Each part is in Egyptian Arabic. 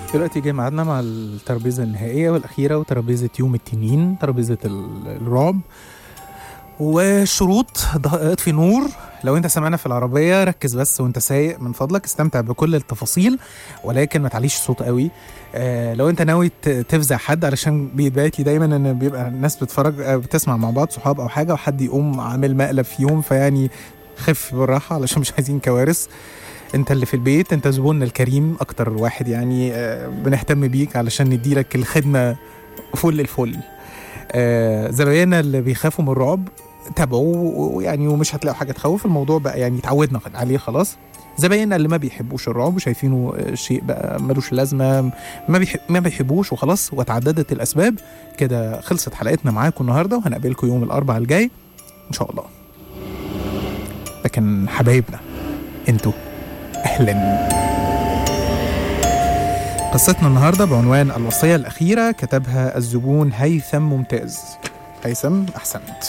دلوقتي جاي ميعادنا مع الترابيزه النهائيه والاخيره وترابيزه يوم التنين ترابيزه ال- الرعب والشروط ض- اطفي نور لو انت سامعنا في العربيه ركز بس وانت سايق من فضلك استمتع بكل التفاصيل ولكن ما تعليش صوت قوي آه لو انت ناوي ت- تفزع حد علشان بيتبعت لي دايما ان بيبقى الناس بتتفرج آه، بتسمع مع بعض صحاب او حاجه وحد يقوم عامل مقلب فيهم فيعني خف بالراحه علشان مش عايزين كوارث انت اللي في البيت انت زبوننا الكريم اكتر واحد يعني آه، بنهتم بيك علشان نديلك الخدمه فل الفل آه، زبايننا اللي بيخافوا من الرعب تابعوا ويعني ومش هتلاقوا حاجه تخوف الموضوع بقى يعني اتعودنا عليه خلاص زبايننا اللي ما بيحبوش الرعب وشايفينه آه، شيء بقى ملوش لازمه ما بيحب ما بيحبوش وخلاص وتعددت الاسباب كده خلصت حلقتنا معاكم النهارده وهنقابلكم يوم الاربعاء الجاي ان شاء الله لكن حبايبنا انتوا اهلا قصتنا النهارده بعنوان الوصيه الاخيره كتبها الزبون هيثم ممتاز هيثم احسنت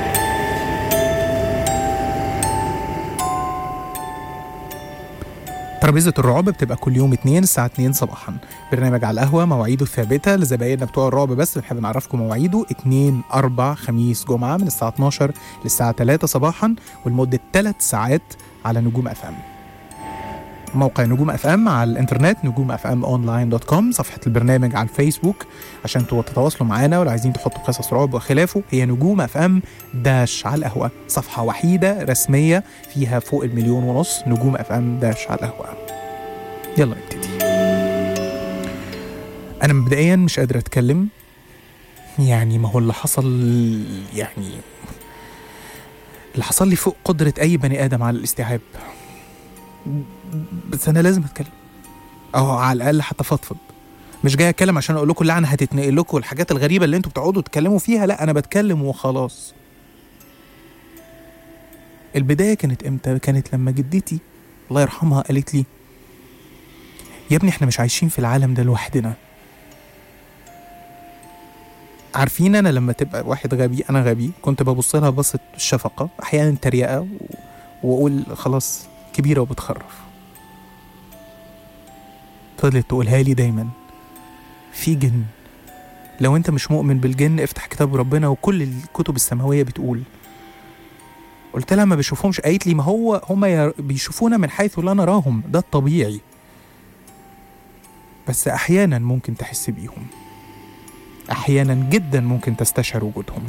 ترابيزة الرعب بتبقى كل يوم اتنين الساعة 2 صباحا برنامج على القهوة مواعيده الثابتة لزبايننا بتوع الرعب بس بنحب نعرفكم مواعيده 2 4 خميس جمعة من الساعة 12 للساعة 3 صباحا ولمدة 3 ساعات على نجوم اف ام موقع نجوم اف ام على الانترنت نجوم اف ام اونلاين دوت كوم صفحه البرنامج على الفيسبوك عشان تو- تتواصلوا معانا ولو عايزين تحطوا قصص رعب وخلافه هي نجوم اف ام داش على القهوه صفحه وحيده رسميه فيها فوق المليون ونص نجوم اف ام داش على القهوه يلا نبتدي انا مبدئيا مش قادر اتكلم يعني ما هو اللي حصل يعني اللي حصل لي فوق قدره اي بني ادم على الاستيعاب بس انا لازم اتكلم او على الاقل حتى فضفض مش جاي اتكلم عشان اقول لكم اللعنه هتتنقل لكم والحاجات الغريبه اللي انتوا بتقعدوا تتكلموا فيها لا انا بتكلم وخلاص البدايه كانت امتى كانت لما جدتي الله يرحمها قالت لي يا ابني احنا مش عايشين في العالم ده لوحدنا عارفين انا لما تبقى واحد غبي انا غبي كنت ببص لها بصه الشفقه احيانا تريقه و... واقول خلاص كبيره وبتخرف فضلت تقولها لي دايما في جن لو انت مش مؤمن بالجن افتح كتاب ربنا وكل الكتب السماويه بتقول قلت لها ما بيشوفهمش قالت لي ما هو هم ير- بيشوفونا من حيث لا نراهم ده الطبيعي بس احيانا ممكن تحس بيهم احيانا جدا ممكن تستشعر وجودهم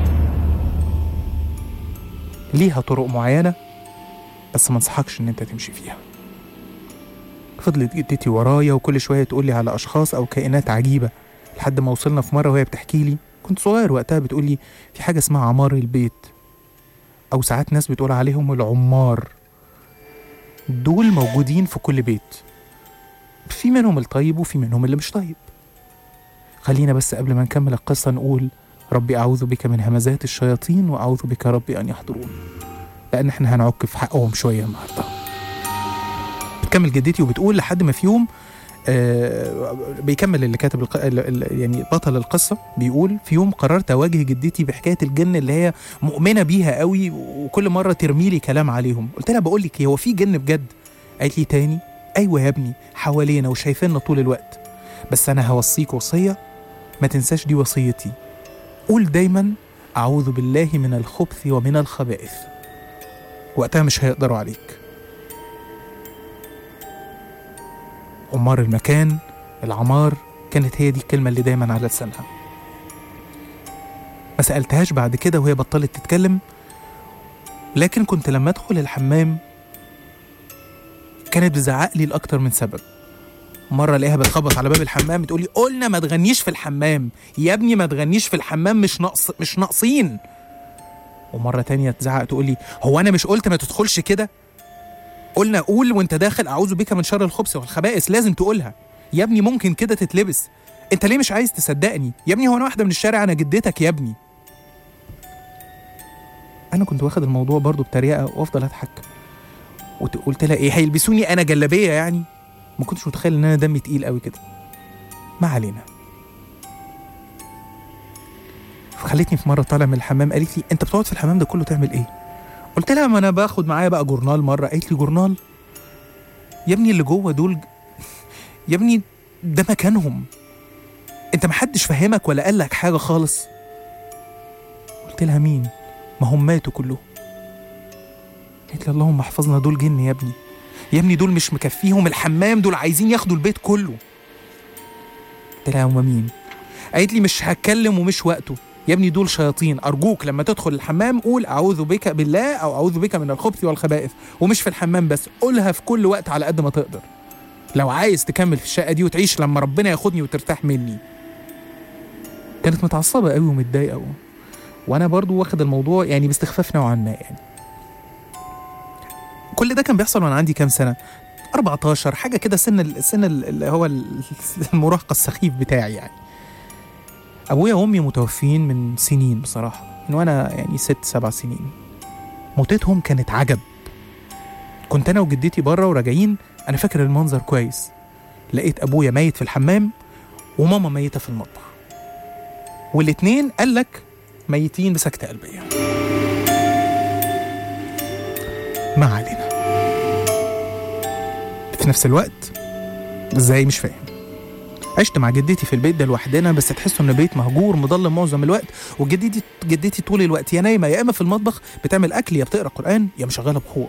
ليها طرق معينه بس ما انصحكش ان انت تمشي فيها فضلت جدتي ورايا وكل شويه تقول لي على اشخاص او كائنات عجيبه لحد ما وصلنا في مره وهي بتحكي لي كنت صغير وقتها بتقول لي في حاجه اسمها عمار البيت او ساعات ناس بتقول عليهم العمار دول موجودين في كل بيت في منهم الطيب وفي منهم اللي مش طيب خلينا بس قبل ما نكمل القصه نقول ربي اعوذ بك من همزات الشياطين واعوذ بك ربي ان يحضرون لان احنا هنعك في حقهم شويه النهارده بتكمل جدتي وبتقول لحد ما في يوم آه بيكمل اللي كاتب الق... ال- ال- يعني بطل القصه بيقول في يوم قررت اواجه جدتي بحكايه الجن اللي هي مؤمنه بيها قوي وكل مره ترمي لي كلام عليهم قلت لها بقول لك هو في جن بجد قالت لي تاني ايوه يا ابني حوالينا وشايفيننا طول الوقت بس انا هوصيك وصيه ما تنساش دي وصيتي قول دايما اعوذ بالله من الخبث ومن الخبائث وقتها مش هيقدروا عليك عمار المكان العمار كانت هي دي الكلمة اللي دايما على لسانها ما سألتهاش بعد كده وهي بطلت تتكلم لكن كنت لما أدخل الحمام كانت بتزعق لي لأكتر من سبب مرة الاقيها بتخبط على باب الحمام تقول لي قلنا ما تغنيش في الحمام يا ابني ما تغنيش في الحمام مش ناقص مش ناقصين ومرة تانية تزعق تقول لي هو أنا مش قلت ما تدخلش كده قلنا قول وانت داخل أعوذ بك من شر الخبث والخبائث لازم تقولها يا ابني ممكن كده تتلبس انت ليه مش عايز تصدقني يا ابني هو انا واحدة من الشارع انا جدتك يا ابني انا كنت واخد الموضوع برضو بطريقة وافضل اضحك وقلت لها ايه هيلبسوني انا جلابية يعني ما كنتش متخيل ان انا دمي تقيل قوي كده ما علينا فخلتني في مره طالع من الحمام قالت لي انت بتقعد في الحمام ده كله تعمل ايه قلت لها ما انا باخد معايا بقى جورنال مره قالت لي جورنال يا ابني اللي جوه دول يا ابني ده مكانهم انت محدش فهمك ولا قالك حاجه خالص قلت لها مين ما هم ماتوا كلهم قالت لي اللهم احفظنا دول جن يا ابني يا ابني دول مش مكفيهم الحمام دول عايزين ياخدوا البيت كله قلت لها هم مين قالت لي مش هتكلم ومش وقته يا ابني دول شياطين ارجوك لما تدخل الحمام قول اعوذ بك بالله او اعوذ بك من الخبث والخبائث ومش في الحمام بس قولها في كل وقت على قد ما تقدر لو عايز تكمل في الشقه دي وتعيش لما ربنا ياخدني وترتاح مني كانت متعصبه قوي ومتضايقه و... وانا برضو واخد الموضوع يعني باستخفاف نوعا ما يعني كل ده كان بيحصل وانا عندي كام سنه 14 حاجه كده سن ال- السن ال- اللي هو ال- المراهقه السخيف بتاعي يعني ابويا وامي متوفيين من سنين بصراحه من وانا يعني ست سبع سنين موتتهم كانت عجب كنت انا وجدتي بره وراجعين انا فاكر المنظر كويس لقيت ابويا ميت في الحمام وماما ميته في المطبخ والاتنين قال لك ميتين بسكتة قلبية ما علينا في نفس الوقت ازاي مش فاهم عشت مع جدتي في البيت ده لوحدنا بس تحسوا ان البيت مهجور مظلم معظم الوقت وجدتي جدتي طول الوقت يا نايمه يا اما في المطبخ بتعمل اكل يا بتقرا قران يا مشغله بخور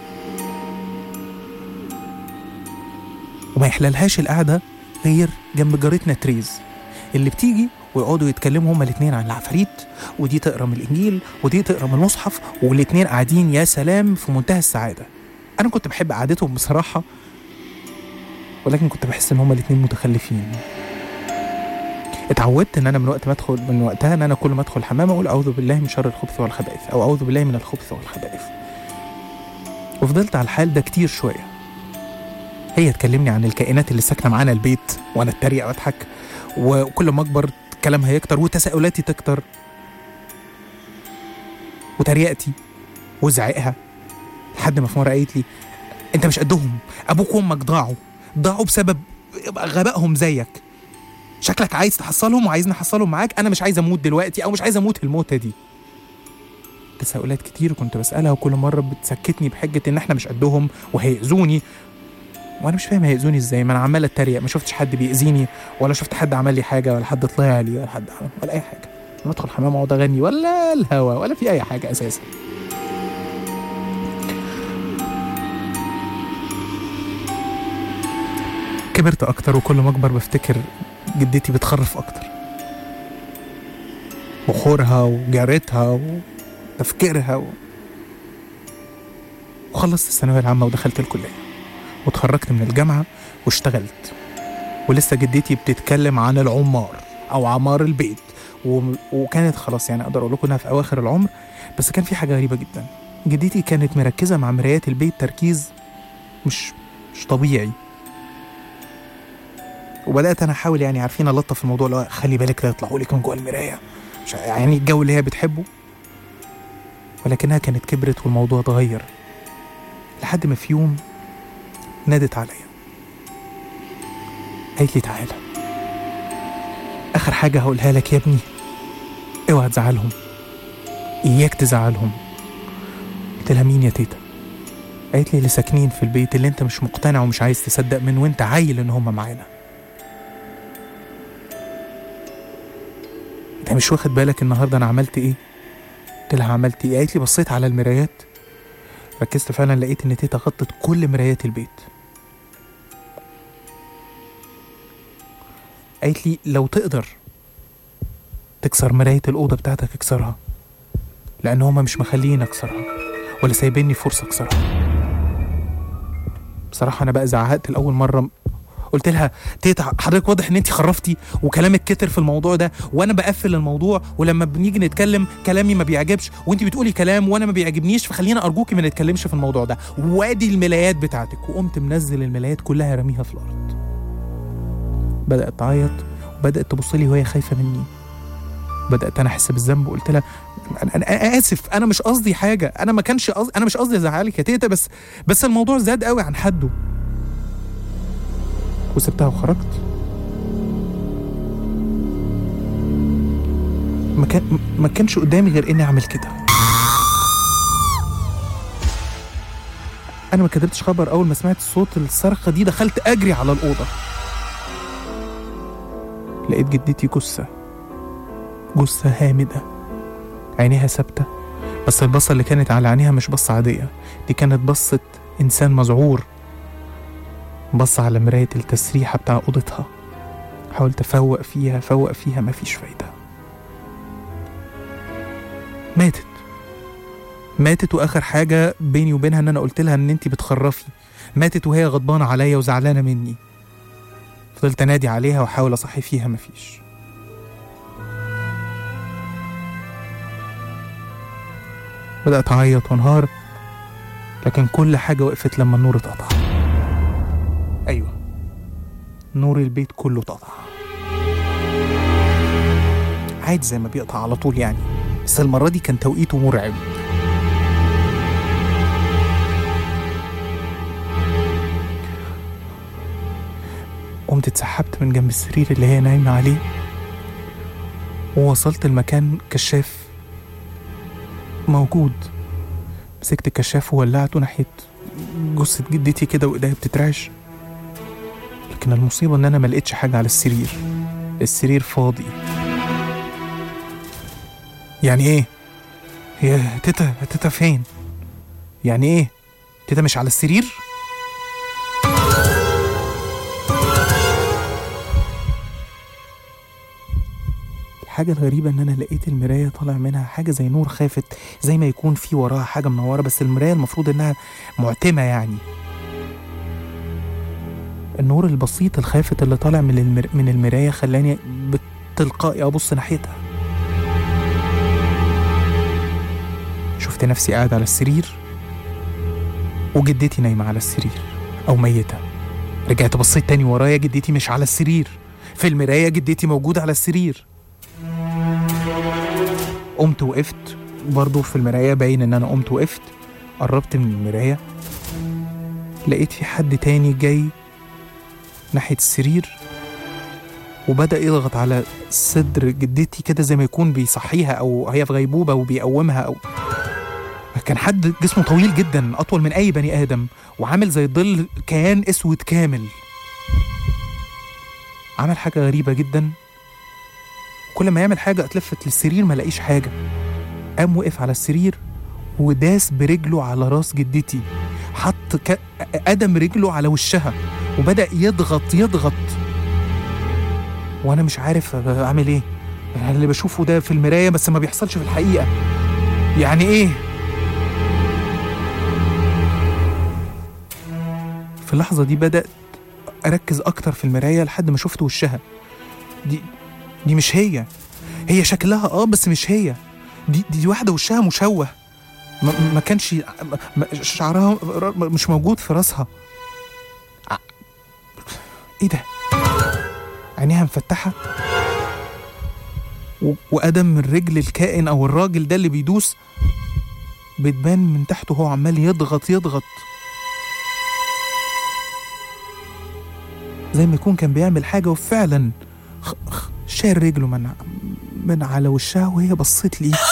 وما يحللهاش القعده غير جنب جارتنا تريز اللي بتيجي ويقعدوا يتكلموا هما الاثنين عن العفاريت ودي تقرا من الانجيل ودي تقرا من المصحف والاثنين قاعدين يا سلام في منتهى السعاده انا كنت بحب قعدتهم بصراحه ولكن كنت بحس ان هما الاثنين متخلفين اتعودت ان انا من وقت ما ادخل من وقتها ان انا كل ما ادخل الحمام اقول اعوذ بالله من شر الخبث والخبائث او اعوذ بالله من الخبث والخبائث وفضلت على الحال ده كتير شويه هي تكلمني عن الكائنات اللي ساكنه معانا البيت وانا اتريق واضحك وكل ما اكبر كلامها يكتر وتساؤلاتي تكتر وتريقتي وزعقها لحد ما في مره قالت لي انت مش قدهم ابوك وامك ضاعوا ضاعوا بسبب غبائهم زيك شكلك عايز تحصلهم وعايز نحصلهم معاك انا مش عايز اموت دلوقتي او مش عايز اموت الموتة دي تساؤلات كتير كنت بسألها وكل مرة بتسكتني بحجة إن إحنا مش قدهم وهيأذوني وأنا مش فاهم هيأذوني إزاي ما أنا عمال أتريق ما شفتش حد بيأذيني ولا شفت حد عمل لي حاجة ولا حد طلع لي ولا حد عمل ولا أي حاجة أنا أدخل الحمام أقعد أغني ولا الهوا ولا في أي حاجة أساسا كبرت أكتر وكل ما أكبر بفتكر جدتي بتخرف أكتر بخورها وجارتها وتفكيرها و... وخلصت الثانوية العامة ودخلت الكلية واتخرجت من الجامعة واشتغلت ولسه جدتي بتتكلم عن العمار أو عمار البيت و... وكانت خلاص يعني أقدر أقول لكم إنها في أواخر العمر بس كان في حاجة غريبة جدا جدتي كانت مركزة مع مرايات البيت تركيز مش مش طبيعي وبدات انا احاول يعني عارفين الطف الموضوع اللي هو خلي بالك لا يطلعوا لك من جوه المرايه مش يعني الجو اللي هي بتحبه ولكنها كانت كبرت والموضوع اتغير لحد ما في يوم نادت عليا قالت لي تعالى اخر حاجه هقولها لك يا ابني اوعى تزعلهم اياك تزعلهم قلت لها مين يا تيتا قالت لي اللي ساكنين في البيت اللي انت مش مقتنع ومش عايز تصدق من وانت عايل ان هم معانا انت مش واخد بالك النهارده انا عملت ايه قلت لها عملت ايه قالت لي بصيت على المرايات ركزت فعلا لقيت ان تيتا غطت كل مرايات البيت قالت لي لو تقدر تكسر مراية الأوضة بتاعتك اكسرها لأن هما مش مخليني أكسرها ولا سايبيني فرصة أكسرها بصراحة أنا بقى زعقت لأول مرة قلت لها تيتا حضرتك واضح ان انت خرفتي وكلامك كتر في الموضوع ده وانا بقفل الموضوع ولما بنيجي نتكلم كلامي ما بيعجبش وانت بتقولي كلام وانا ما بيعجبنيش فخلينا ارجوكي ما نتكلمش في الموضوع ده وادي الملايات بتاعتك وقمت منزل الملايات كلها رميها في الارض بدات تعيط وبدات تبص لي وهي خايفه مني بدات انا احس بالذنب وقلت لها انا, أنا اسف انا مش قصدي حاجه انا ما كانش قصدي انا مش قصدي ازعلك يا تيتا بس بس الموضوع زاد قوي عن حده وسبتها وخرجت ما كان ما كانش قدامي غير اني اعمل كده انا ما كدبتش خبر اول ما سمعت صوت الصرخه دي دخلت اجري على الاوضه لقيت جدتي جثة جثة هامدة عينيها ثابتة بس البصة اللي كانت على عينيها مش بصة عادية دي كانت بصة إنسان مذعور بص على مراية التسريحة بتاع أوضتها حاولت أفوق فيها أفوق فيها مفيش فايدة ماتت ماتت واخر حاجه بيني وبينها ان انا قلت لها ان انت بتخرفي ماتت وهي غضبانه عليا وزعلانه مني فضلت انادي عليها واحاول اصحي فيها مفيش بدات اعيط وانهار لكن كل حاجه وقفت لما النور اتقطع ايوه نور البيت كله اتقطع عادي زي ما بيقطع على طول يعني بس المره دي كان توقيته مرعب قمت اتسحبت من جنب السرير اللي هي نايمة عليه ووصلت المكان كشاف موجود مسكت الكشاف وولعته ناحية جثة جدتي كده وإيديا بتترعش لكن المصيبة إن أنا ما لقيتش حاجة على السرير السرير فاضي يعني إيه؟ هي تيتا تيتا فين؟ يعني إيه؟ تيتا مش على السرير؟ الحاجة الغريبة إن أنا لقيت المراية طالع منها حاجة زي نور خافت زي ما يكون في وراها حاجة منورة بس المراية المفروض إنها معتمة يعني النور البسيط الخافت اللي طالع من المر... من المراية خلاني بتلقائي أبص ناحيتها شفت نفسي قاعد على السرير وجدتي نايمة على السرير أو ميتة رجعت بصيت تاني ورايا جدتي مش على السرير في المراية جدتي موجودة على السرير قمت وقفت برضه في المراية باين إن أنا قمت وقفت قربت من المراية لقيت في حد تاني جاي ناحية السرير وبدأ يضغط على صدر جدتي كده زي ما يكون بيصحيها أو هي في غيبوبة وبيقومها أو كان حد جسمه طويل جدا أطول من أي بني آدم وعامل زي ظل كيان أسود كامل عمل حاجة غريبة جدا كل ما يعمل حاجة اتلفت للسرير ما لاقيش حاجة قام وقف على السرير وداس برجله على راس جدتي حط ك... قدم رجله على وشها وبدأ يضغط يضغط وأنا مش عارف أعمل إيه اللي بشوفه ده في المراية بس ما بيحصلش في الحقيقة يعني إيه في اللحظة دي بدأت أركز أكتر في المراية لحد ما شفت وشها دي دي مش هي هي شكلها اه بس مش هي دي دي واحدة وشها مشوه ما, ما كانش ما شعرها مش موجود في راسها ايه ده عينيها مفتحة وقدم الرجل الكائن او الراجل ده اللي بيدوس بتبان من تحته هو عمال يضغط يضغط زي ما يكون كان بيعمل حاجة وفعلا شال رجله من من على وشها وهي بصت لي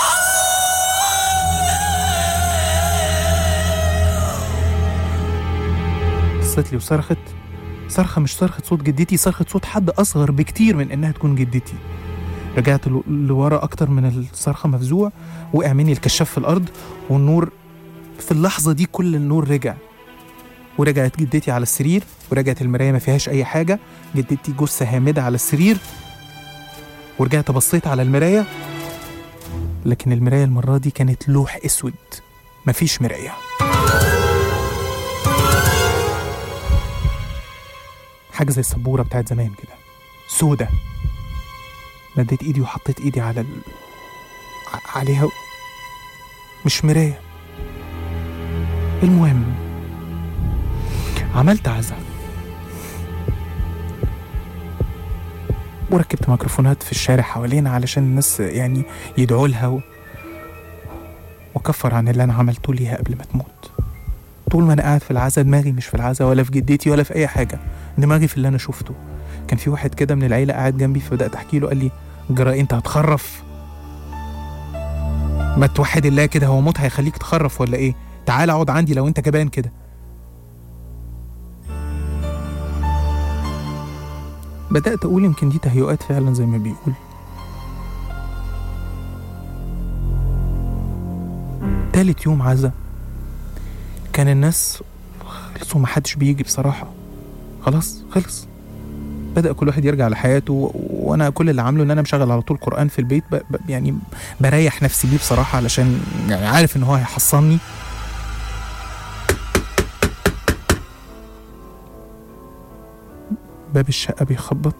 بصت لي وصرخت صرخة مش صرخة صوت جدتي صرخة صوت حد أصغر بكتير من إنها تكون جدتي رجعت لورا أكتر من الصرخة مفزوع وقع مني الكشاف في الأرض والنور في اللحظة دي كل النور رجع ورجعت جدتي على السرير ورجعت المراية ما فيهاش أي حاجة جدتي جثة هامدة على السرير ورجعت بصيت على المراية لكن المراية المرة دي كانت لوح أسود مفيش مراية حاجة زي السبورة بتاعت زمان كده سودة مديت ايدي وحطيت ايدي على ال... عليها مش مراية المهم عملت عزا وركبت ميكروفونات في الشارع حوالينا علشان الناس يعني يدعوا لها و... وكفر عن اللي انا عملته ليها قبل ما تموت طول ما انا قاعد في العزا دماغي مش في العزا ولا في جدتي ولا في اي حاجه دماغي في اللي انا شفته كان في واحد كده من العيله قاعد جنبي فبدات احكي له قال لي جرى انت هتخرف ما توحد الله كده هو موت هيخليك تخرف ولا ايه تعال اقعد عندي لو انت جبان كده بدأت أقول يمكن دي تهيؤات فعلا زي ما بيقول تالت يوم عزا كان الناس خلصوا محدش بيجي بصراحة خلاص خلص بدأ كل واحد يرجع لحياته و- وأنا كل اللي عامله إن أنا مشغل على طول قرآن في البيت ب... ب... يعني بريح نفسي بيه بصراحة علشان يعني عارف إن هو هيحصلني باب الشقة بيخبط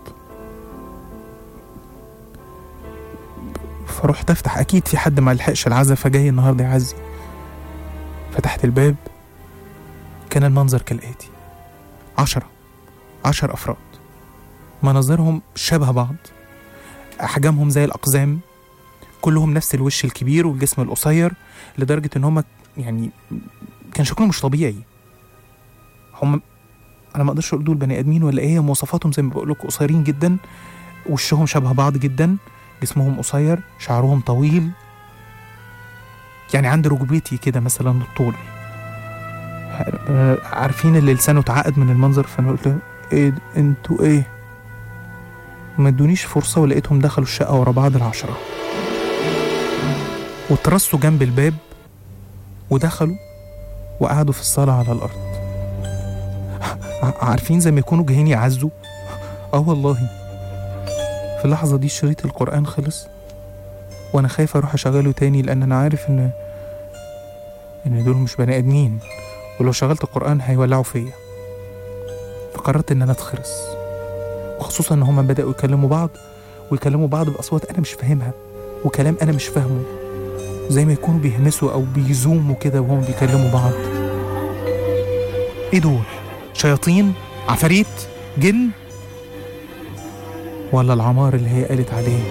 فرحت افتح اكيد في حد ما لحقش العزا فجاي النهارده يعزي فتحت الباب كان المنظر كالآتي عشرة عشر أفراد مناظرهم شبه بعض أحجامهم زي الأقزام كلهم نفس الوش الكبير والجسم القصير لدرجة إن هم يعني كان شكلهم مش طبيعي هم أنا ما أقدرش أقول دول بني آدمين ولا إيه مواصفاتهم زي ما بقول لكم قصيرين جدا وشهم شبه بعض جدا جسمهم قصير شعرهم طويل يعني عند ركبتي كده مثلا الطول آه، عارفين اللي لسانه اتعقد من المنظر فانا قلت له ايه د- انتوا ايه ما ادونيش فرصه ولقيتهم دخلوا الشقه ورا بعض العشره واترصوا جنب الباب ودخلوا وقعدوا في الصاله على الارض ع- عارفين زي ما يكونوا جايين يعزوا اه والله في اللحظه دي شريط القران خلص وانا خايف اروح اشغله تاني لان انا عارف ان ان دول مش بني ادمين ولو شغلت القرآن هيولعوا فيا فقررت إن أنا أتخرس وخصوصا إن هما بدأوا يكلموا بعض ويكلموا بعض بأصوات أنا مش فاهمها وكلام أنا مش فاهمه زي ما يكونوا بيهمسوا أو بيزوموا كده وهم بيكلموا بعض إيه دول؟ شياطين؟ عفاريت؟ جن؟ ولا العمار اللي هي قالت عليه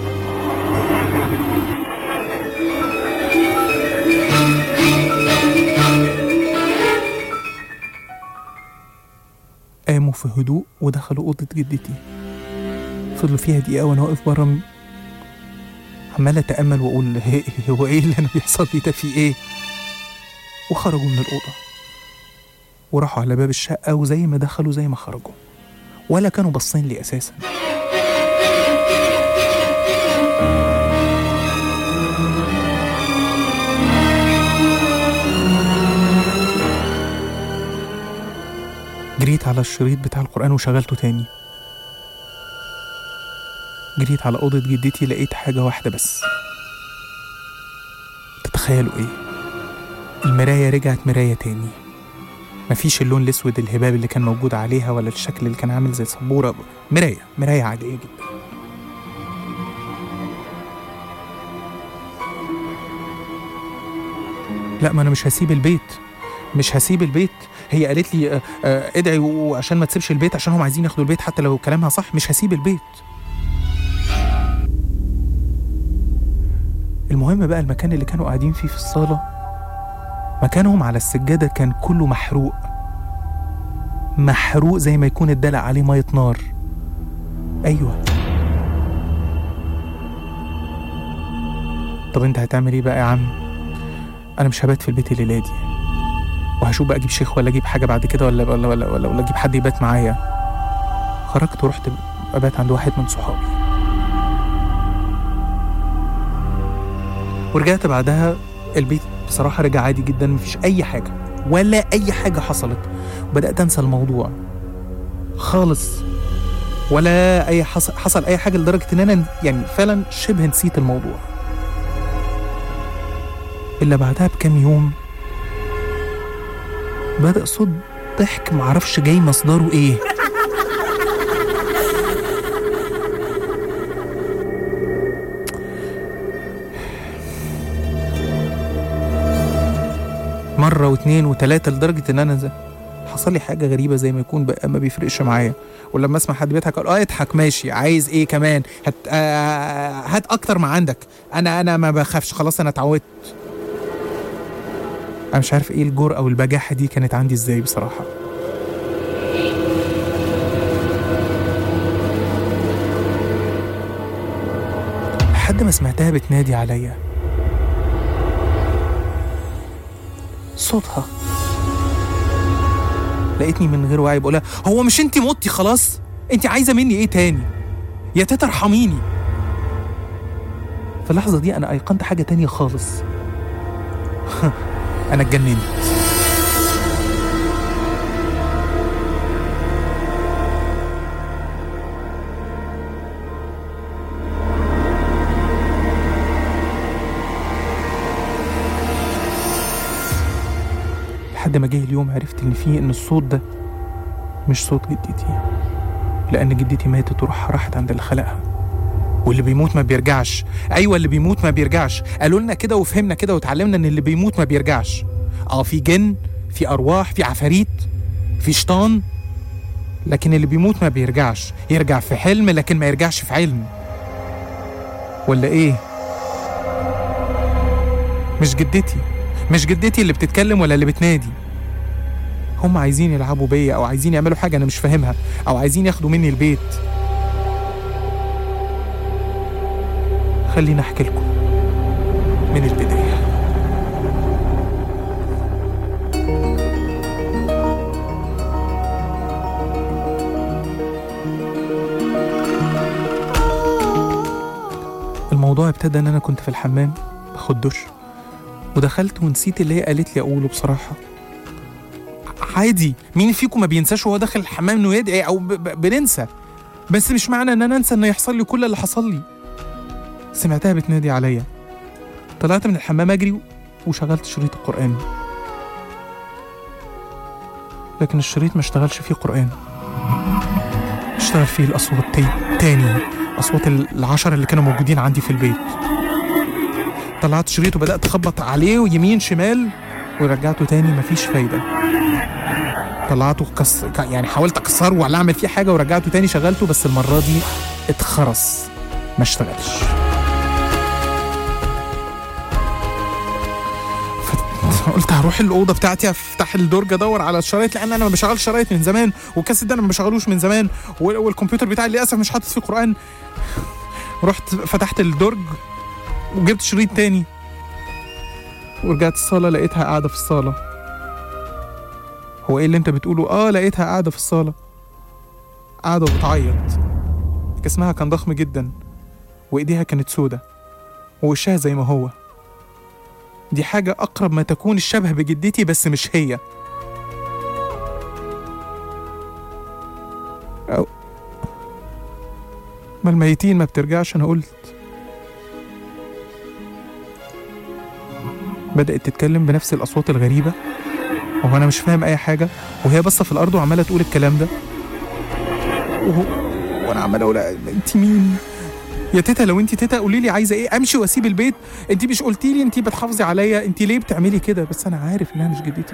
قاموا في هدوء ودخلوا أوضة جدتي فضلوا فيها دقيقة وأنا واقف بره م- عمال أتأمل وأقول هي- هو إيه اللي أنا بيحصل لي ده في إيه؟ وخرجوا من الأوضة وراحوا على باب الشقة وزي ما دخلوا زي ما خرجوا ولا كانوا باصين لي أساسا جريت على الشريط بتاع القرآن وشغلته تاني جريت على أوضة جدتي لقيت حاجة واحدة بس تتخيلوا إيه؟ المراية رجعت مراية تاني مفيش اللون الأسود الهباب اللي كان موجود عليها ولا الشكل اللي كان عامل زي سبورة مراية مراية عادية جدا لا ما أنا مش هسيب البيت مش هسيب البيت هي قالت لي آه، آه، ادعي وعشان ما تسيبش البيت عشان هم عايزين ياخدوا البيت حتى لو كلامها صح مش هسيب البيت المهم بقى المكان اللي كانوا قاعدين فيه في الصالة مكانهم على السجادة كان كله محروق محروق زي ما يكون اتدلق عليه مية نار أيوة طب انت هتعمل ايه بقى يا عم انا مش هبات في البيت الليلة دي وهشوف بقى اجيب شيخ ولا اجيب حاجه بعد كده ولا ولا ولا ولا, ولا اجيب حد يبات معايا خرجت ورحت ابات عند واحد من صحابي ورجعت بعدها البيت بصراحه رجع عادي جدا مفيش اي حاجه ولا اي حاجه حصلت وبدات انسى الموضوع خالص ولا اي حصل, حصل اي حاجه لدرجه ان انا يعني فعلا شبه نسيت الموضوع الا بعدها بكام يوم بدأ صوت ضحك معرفش جاي مصدره ايه مرة واتنين وتلاتة لدرجة ان انا زي حصل لي حاجة غريبة زي ما يكون بقى ما بيفرقش معايا ولما اسمع حد بيضحك اقول اه اضحك ماشي عايز ايه كمان هات آه هات اكتر ما عندك انا انا ما بخافش خلاص انا اتعودت انا مش عارف ايه الجرأة والبجاحة دي كانت عندي ازاي بصراحة لحد ما سمعتها بتنادي عليا صوتها لقيتني من غير وعي بقولها هو مش انتي متي خلاص انت عايزه مني ايه تاني يا تيتا ارحميني في اللحظه دي انا ايقنت حاجه تانية خالص انا اتجننت لحد ما جه اليوم عرفت ان فيه ان الصوت ده مش صوت جدتي لان جدتي ماتت وروحها راحت عند اللي خلقها واللي بيموت ما بيرجعش ايوه اللي بيموت ما بيرجعش قالوا لنا كده وفهمنا كده وتعلمنا ان اللي بيموت ما بيرجعش اه في جن في ارواح في عفاريت في شيطان لكن اللي بيموت ما بيرجعش يرجع في حلم لكن ما يرجعش في علم ولا ايه مش جدتي مش جدتي اللي بتتكلم ولا اللي بتنادي هم عايزين يلعبوا بيا او عايزين يعملوا حاجه انا مش فاهمها او عايزين ياخدوا مني البيت خليني احكي لكم من البدايه الموضوع ابتدى ان انا كنت في الحمام باخد دش ودخلت ونسيت اللي هي قالت لي اقوله بصراحه عادي مين فيكم ما بينساش وهو داخل الحمام انه يدعي او ب- ب- بننسى بس مش معنى ان انا انسى ان يحصل لي كل اللي حصل لي سمعتها بتنادي عليا طلعت من الحمام اجري وشغلت شريط القران لكن الشريط ما اشتغلش فيه قران اشتغل فيه الاصوات تي- تاني اصوات ال- العشرة اللي كانوا موجودين عندي في البيت طلعت شريط وبدات اخبط عليه ويمين شمال ورجعته تاني مفيش فايده طلعته كس... ك- يعني حاولت اكسره ولا اعمل فيه حاجه ورجعته تاني شغلته بس المره دي اتخرس ما اشتغلش قلت هروح الاوضه بتاعتي افتح الدرج ادور على الشرايط لان انا ما بشغلش شرايط من زمان والكاسيت ده انا ما بشغلوش من زمان وال- والكمبيوتر بتاعي للاسف مش حاطط فيه قران رحت فتحت الدرج وجبت شريط تاني ورجعت الصاله لقيتها قاعده في الصاله هو ايه اللي انت بتقوله اه لقيتها قاعده في الصاله قاعده وبتعيط جسمها كان ضخم جدا وايديها كانت سودة ووشها زي ما هو دي حاجة أقرب ما تكون الشبه بجدتي بس مش هي أو ما الميتين ما بترجعش أنا قلت بدأت تتكلم بنفس الأصوات الغريبة وهو أنا مش فاهم أي حاجة وهي باصة في الأرض وعمالة تقول الكلام ده وهو وأنا عمال أقول أنت مين؟ يا تيتا لو انت تيتا قولي لي عايزه ايه امشي واسيب البيت انت مش قلتي لي انت بتحافظي عليا انت ليه بتعملي كده بس انا عارف انها مش جدتي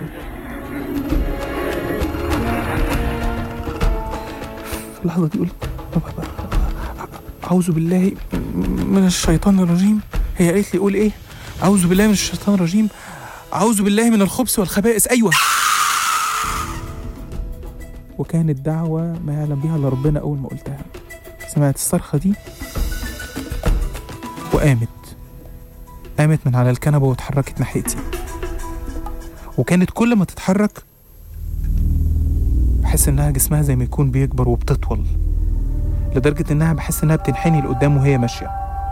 في اللحظه دي قلت اعوذ بالله من الشيطان الرجيم هي قالت لي قول ايه اعوذ بالله من الشيطان الرجيم اعوذ بالله من الخبث والخبائث ايوه وكانت دعوة ما يعلم بها الا ربنا أول ما قلتها سمعت الصرخة دي وقامت قامت من على الكنبة واتحركت ناحيتي وكانت كل ما تتحرك بحس انها جسمها زي ما يكون بيكبر وبتطول لدرجة انها بحس انها بتنحني لقدام وهي ماشية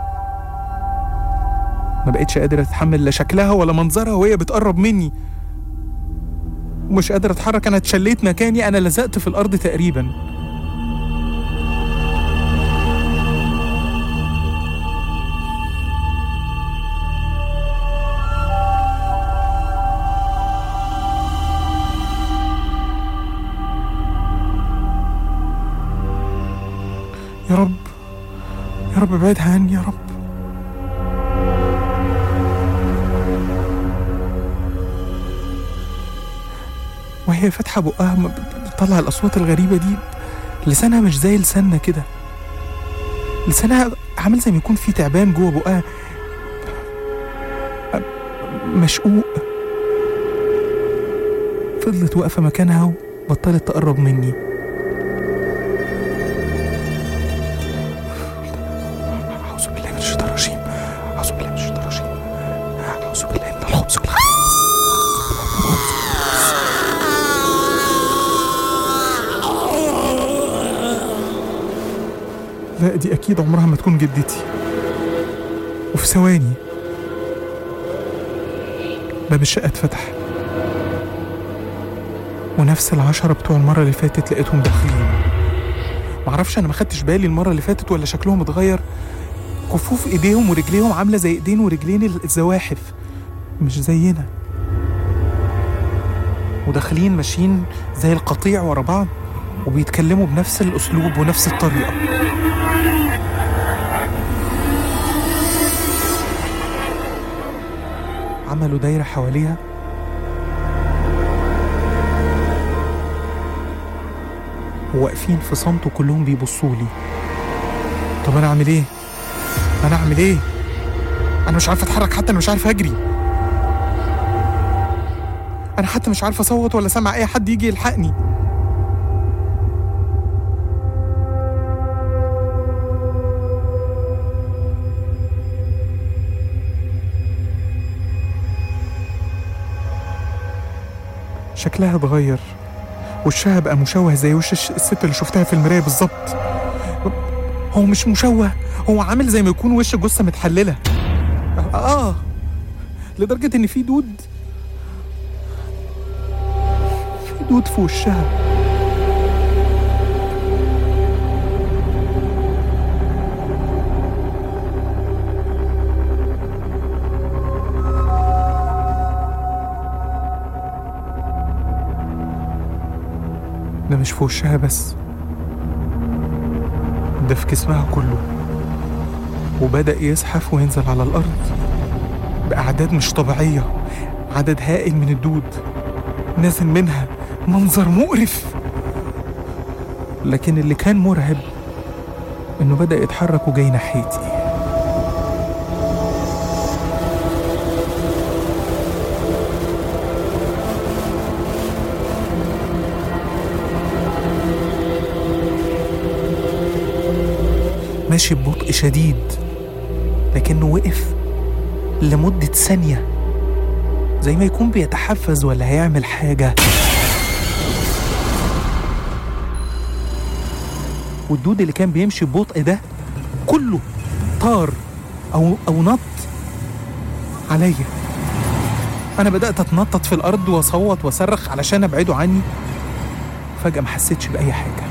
ما بقتش قادرة اتحمل لا شكلها ولا منظرها وهي بتقرب مني ومش قادر اتحرك انا اتشليت مكاني انا لزقت في الارض تقريبا يا رب يا رب ابعدها عني يا رب وهي فاتحة بقها م- بتطلع الأصوات الغريبة دي لسانها مش زي لساننا كده لسانها عامل زي ما يكون في تعبان جوه بقها مشقوق فضلت واقفة مكانها وبطلت تقرب مني أعوذ بالله من الشيطان الرجيم أعوذ بالله من الشيطان الرجيم أعوذ بالله من الخبث والخبث لا دي أكيد عمرها ما تكون جدتي وفي ثواني باب الشقة اتفتح ونفس العشرة بتوع المرة اللي فاتت لقيتهم داخلين معرفش أنا ما خدتش بالي المرة اللي فاتت ولا شكلهم اتغير كفوف إيديهم ورجليهم عاملة زي إيدين ورجلين الزواحف مش زينا وداخلين ماشيين زي القطيع ورا بعض وبيتكلموا بنفس الأسلوب ونفس الطريقة عملوا دايرة حواليها وواقفين في صمت وكلهم بيبصوا لي طب انا اعمل ايه انا اعمل ايه انا مش عارف اتحرك حتى انا مش عارف اجري انا حتى مش عارف اصوت ولا سامع اي حد يجي يلحقني شكلها اتغير وشها بقى مشوه زي وش الش- الست اللي شفتها في المراية بالظبط هو مش مشوه هو عامل زي ما يكون وش جثة متحللة اه لدرجة ان في دود في دود في وشها ده مش في وشها بس ده في جسمها كله وبدأ يزحف وينزل على الأرض بأعداد مش طبيعية عدد هائل من الدود نازل منها منظر مقرف لكن اللي كان مرعب إنه بدأ يتحرك وجاي ناحيتي ماشي ببطء شديد لكنه وقف لمدة ثانية زي ما يكون بيتحفز ولا هيعمل حاجة والدود اللي كان بيمشي ببطء ده كله طار أو أو نط عليا أنا بدأت أتنطط في الأرض وأصوت وأصرخ علشان أبعده عني فجأة ما حسيتش بأي حاجة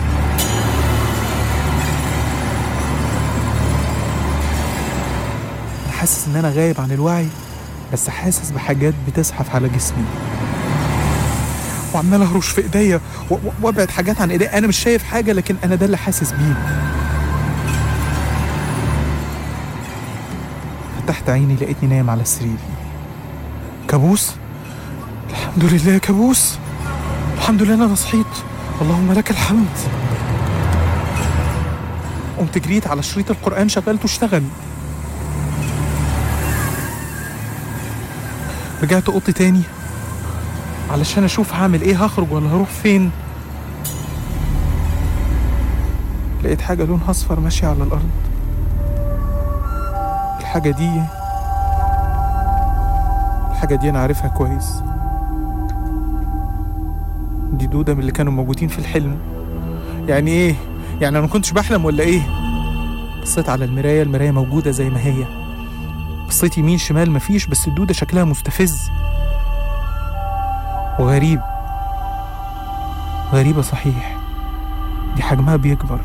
أنا حاسس إن أنا غايب عن الوعي بس حاسس بحاجات بتزحف على جسمي وعمال اهرش في ايديا و- و- وابعد حاجات عن ايديا انا مش شايف حاجه لكن انا ده اللي حاسس بيه فتحت عيني لقيتني نايم على السرير كابوس الحمد لله كابوس الحمد لله انا صحيت اللهم لك الحمد قمت جريت على شريط القرآن شغلته اشتغل رجعت اوضتي تاني علشان اشوف هعمل ايه هخرج ولا هروح فين لقيت حاجة لونها اصفر ماشية على الارض الحاجة دي الحاجة دي انا عارفها كويس دي دودة من اللي كانوا موجودين في الحلم يعني ايه يعني انا ما كنتش بحلم ولا ايه بصيت على المراية المراية موجودة زي ما هي بصيت يمين شمال مفيش بس الدودة شكلها مستفز وغريب غريبة صحيح دي حجمها بيكبر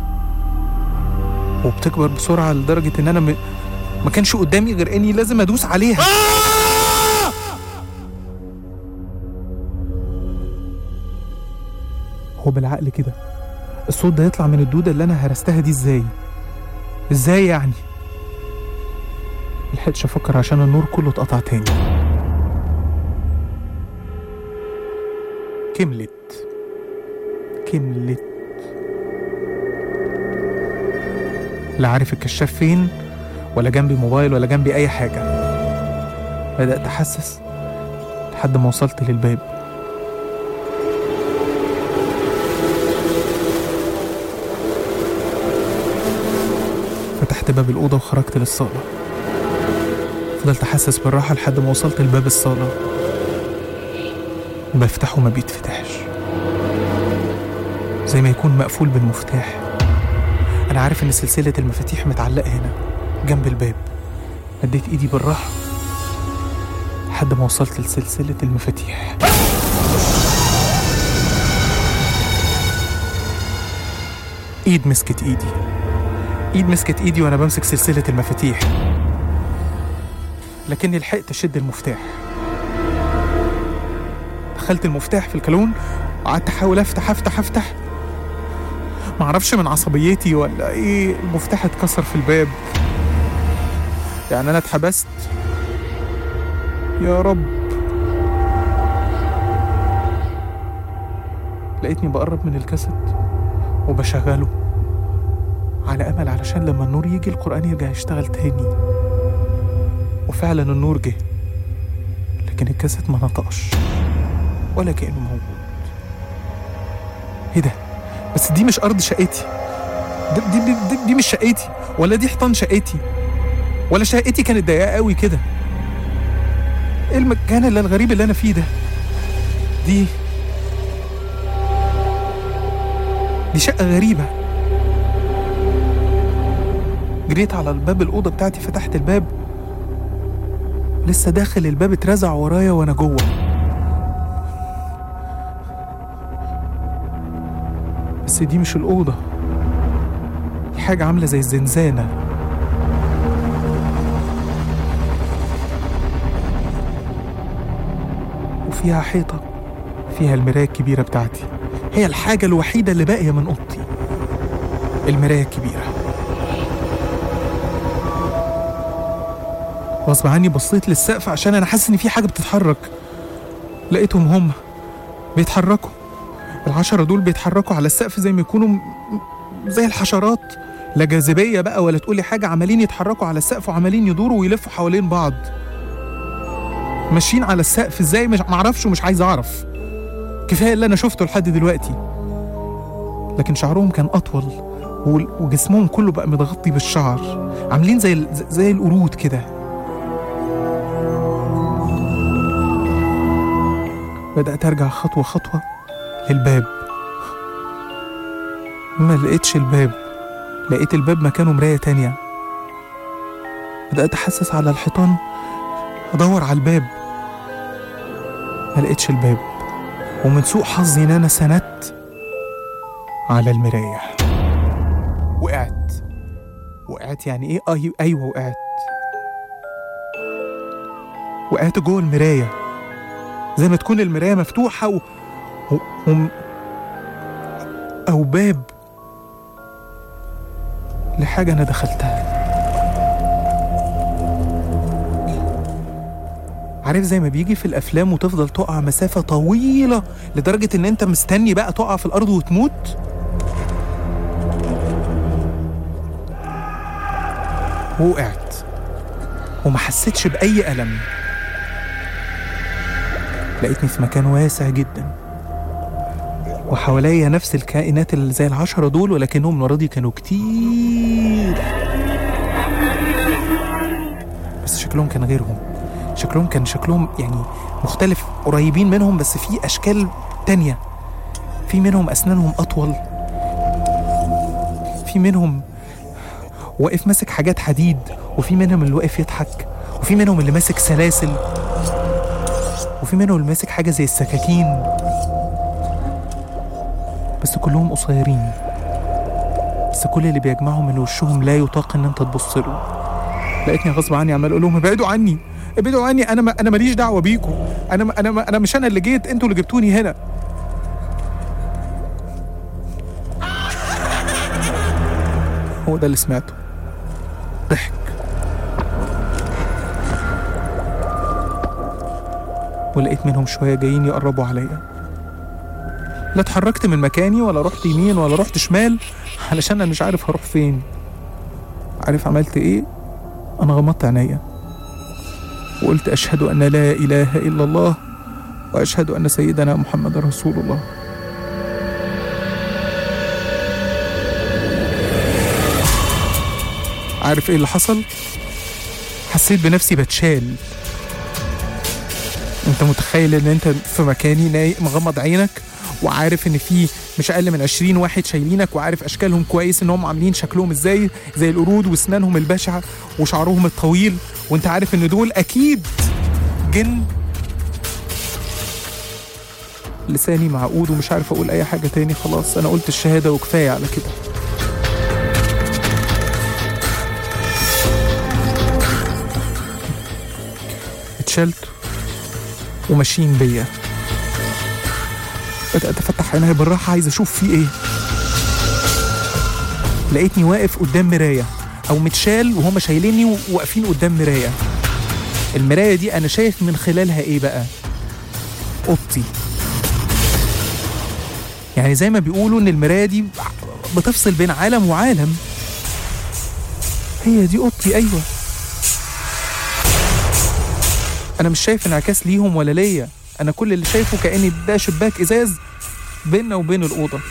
وبتكبر بسرعة لدرجة إن أنا م... ما كانش قدامي غير إني لازم أدوس عليها هو بالعقل كده الصوت ده يطلع من الدودة اللي أنا هرستها دي إزاي؟ إزاي يعني؟ ملحقتش أفكر عشان النور كله اتقطع تاني كملت كملت لا عارف الكشاف فين ولا جنبي موبايل ولا جنبي أي حاجة بدأت أحسس لحد ما وصلت للباب فتحت باب الأوضة وخرجت للصالة فضلت أحسس بالراحة لحد ما وصلت لباب الصالة بفتحه ما بيتفتحش زي ما يكون مقفول بالمفتاح أنا عارف إن سلسلة المفاتيح متعلقة هنا جنب الباب مديت إيدي بالراحة لحد ما وصلت لسلسلة المفاتيح إيد مسكت إيدي إيد مسكت إيدي وأنا بمسك سلسلة المفاتيح لكني لحقت أشد المفتاح دخلت المفتاح في الكالون وقعدت أحاول أفتح أفتح أفتح معرفش من عصبيتي ولا إيه المفتاح اتكسر في الباب يعني أنا اتحبست يا رب لقيتني بقرب من الكاسيت وبشغله على أمل علشان لما النور يجي القرآن يرجع يشتغل تاني وفعلا النور جه لكن الكاسيت ما نطقش ولا كأنه موجود ايه ده بس دي مش أرض شقتي دي, دي, دي, دي, دي مش شقتي ولا دي حيطان شقتي ولا شقتي كانت ضيقة قوي كده ايه المكان اللي الغريب اللي انا فيه ده دي دي شقة غريبة جريت على الباب الأوضة بتاعتي فتحت الباب لسه داخل الباب اترزع ورايا وانا جوه بس دي مش الأوضة دي حاجة عاملة زي الزنزانة وفيها حيطة فيها المراية الكبيرة بتاعتي هي الحاجة الوحيدة اللي باقية من أوضتي المراية الكبيرة غصب عني بصيت للسقف عشان أنا حاسس إن في حاجة بتتحرك لقيتهم هم بيتحركوا العشرة دول بيتحركوا على السقف زي ما يكونوا م- زي الحشرات لا جاذبية بقى ولا تقولي حاجة عمالين يتحركوا على السقف وعمالين يدوروا ويلفوا حوالين بعض ماشيين على السقف ازاي مش معرفش ومش عايز اعرف كفايه اللي انا شفته لحد دلوقتي لكن شعرهم كان اطول وال- وجسمهم كله بقى متغطي بالشعر عاملين زي ال- زي القرود كده بدأت أرجع خطوة خطوة للباب ما لقيتش الباب لقيت الباب مكانه مراية تانية بدأت أحسس على الحيطان أدور على الباب ما لقيتش الباب ومن سوء حظي إن أنا سندت على المراية وقعت وقعت يعني إيه أي... أيوة وقعت وقعت جوه المراية زي ما تكون المراية مفتوحة و... و... و... أو باب لحاجة أنا دخلتها عارف زي ما بيجي في الافلام وتفضل تقع مسافه طويله لدرجه ان انت مستني بقى تقع في الارض وتموت وقعت وما حسيتش باي الم لقيتني في مكان واسع جدا وحواليا نفس الكائنات اللي زي العشرة دول ولكنهم المرة دي كانوا كتير بس شكلهم كان غيرهم شكلهم كان شكلهم يعني مختلف قريبين منهم بس في اشكال تانية في منهم اسنانهم اطول في منهم واقف ماسك حاجات حديد وفي منهم اللي واقف يضحك وفي منهم اللي ماسك سلاسل وفي منهم اللي ماسك حاجه زي السكاكين بس كلهم قصيرين بس كل اللي بيجمعهم ان وشهم لا يطاق ان انت تبص له لقيتني غصب عني عمال اقول لهم ابعدوا عني ابعدوا عني انا ما انا ماليش دعوه بيكم انا ما انا ما انا مش انا اللي جيت انتوا اللي جبتوني هنا هو ده اللي سمعته ضحك ولقيت منهم شويه جايين يقربوا عليا لا اتحركت من مكاني ولا رحت يمين ولا رحت شمال علشان انا مش عارف هروح فين عارف عملت ايه انا غمضت عينيا وقلت أشهد أن لا إله إلا الله وأشهد أن سيدنا محمد رسول الله عارف إيه اللي حصل؟ حسيت بنفسي بتشال أنت متخيل إن أنت في مكاني ناي مغمض عينك وعارف ان في مش اقل من 20 واحد شايلينك وعارف اشكالهم كويس ان هم عاملين شكلهم ازاي زي القرود واسنانهم البشعه وشعرهم الطويل وانت عارف ان دول اكيد جن لساني معقود ومش عارف اقول اي حاجه تاني خلاص انا قلت الشهاده وكفايه على كده اتشلت وماشيين بيا بدأت أفتح عيني بالراحة عايز أشوف في إيه لقيتني واقف قدام مراية أو متشال وهم شايليني وواقفين قدام مراية المراية دي أنا شايف من خلالها إيه بقى أوضتي يعني زي ما بيقولوا إن المراية دي بتفصل بين عالم وعالم هي دي أوضتي أيوة انا مش شايف انعكاس ليهم ولا ليا انا كل اللي شايفه كاني ده شباك ازاز بيننا وبين الاوضه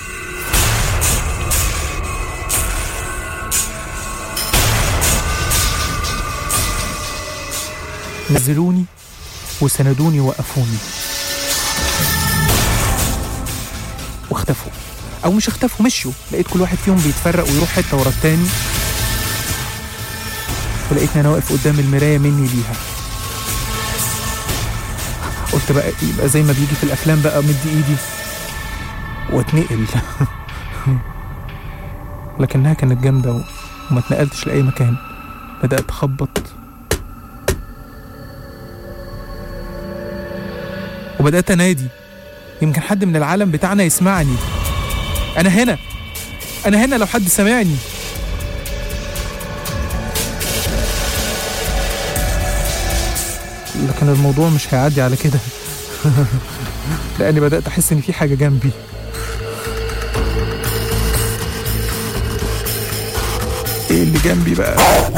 نزلوني وسندوني ووقفوني واختفوا او مش اختفوا مشيوا لقيت كل واحد فيهم بيتفرق ويروح حته ورا التاني ولقيتني انا واقف قدام المرايه مني ليها قلت بقى يبقى زي ما بيجي في الافلام بقى مدي ايدي واتنقل لكنها كانت جامده و- وما اتنقلتش لاي مكان بدات اخبط وبدات انادي يمكن حد من العالم بتاعنا يسمعني انا هنا انا هنا لو حد سمعني لكن الموضوع مش هيعدي على كده لاني بدات احس ان في حاجه جنبي ايه اللي جنبي بقى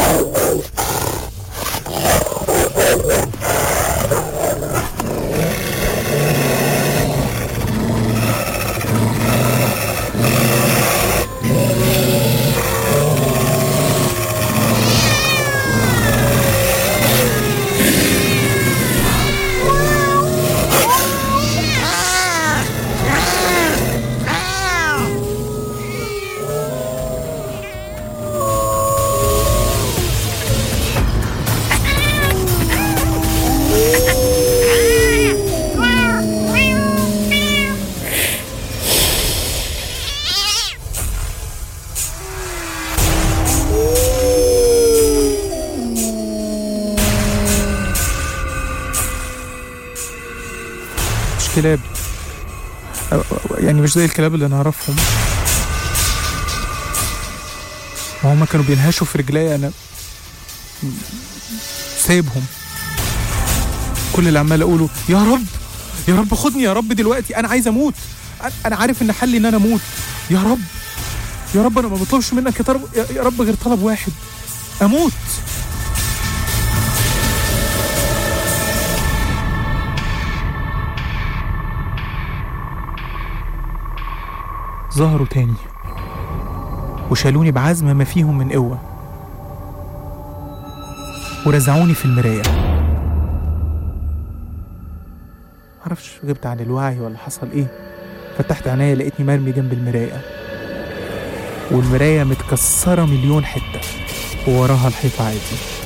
مش كلاب أو- أو- يعني مش زي الكلاب اللي نعرفهم ما هما كانوا بينهشوا في رجليا انا سايبهم كل اللي عمال اقوله يا رب يا رب خدني يا رب دلوقتي انا عايز اموت أنا- انا عارف ان حلي ان انا اموت يا رب يا رب انا ما بطلبش منك يا طرب- يا- يا رب غير طلب واحد اموت ظهروا تاني وشالوني بعزم ما فيهم من قوة ورزعوني في المراية معرفش غبت عن الوعي ولا حصل ايه فتحت عينيا لقيتني مرمي جنب المراية والمراية متكسرة مليون حتة ووراها الحيطة عادي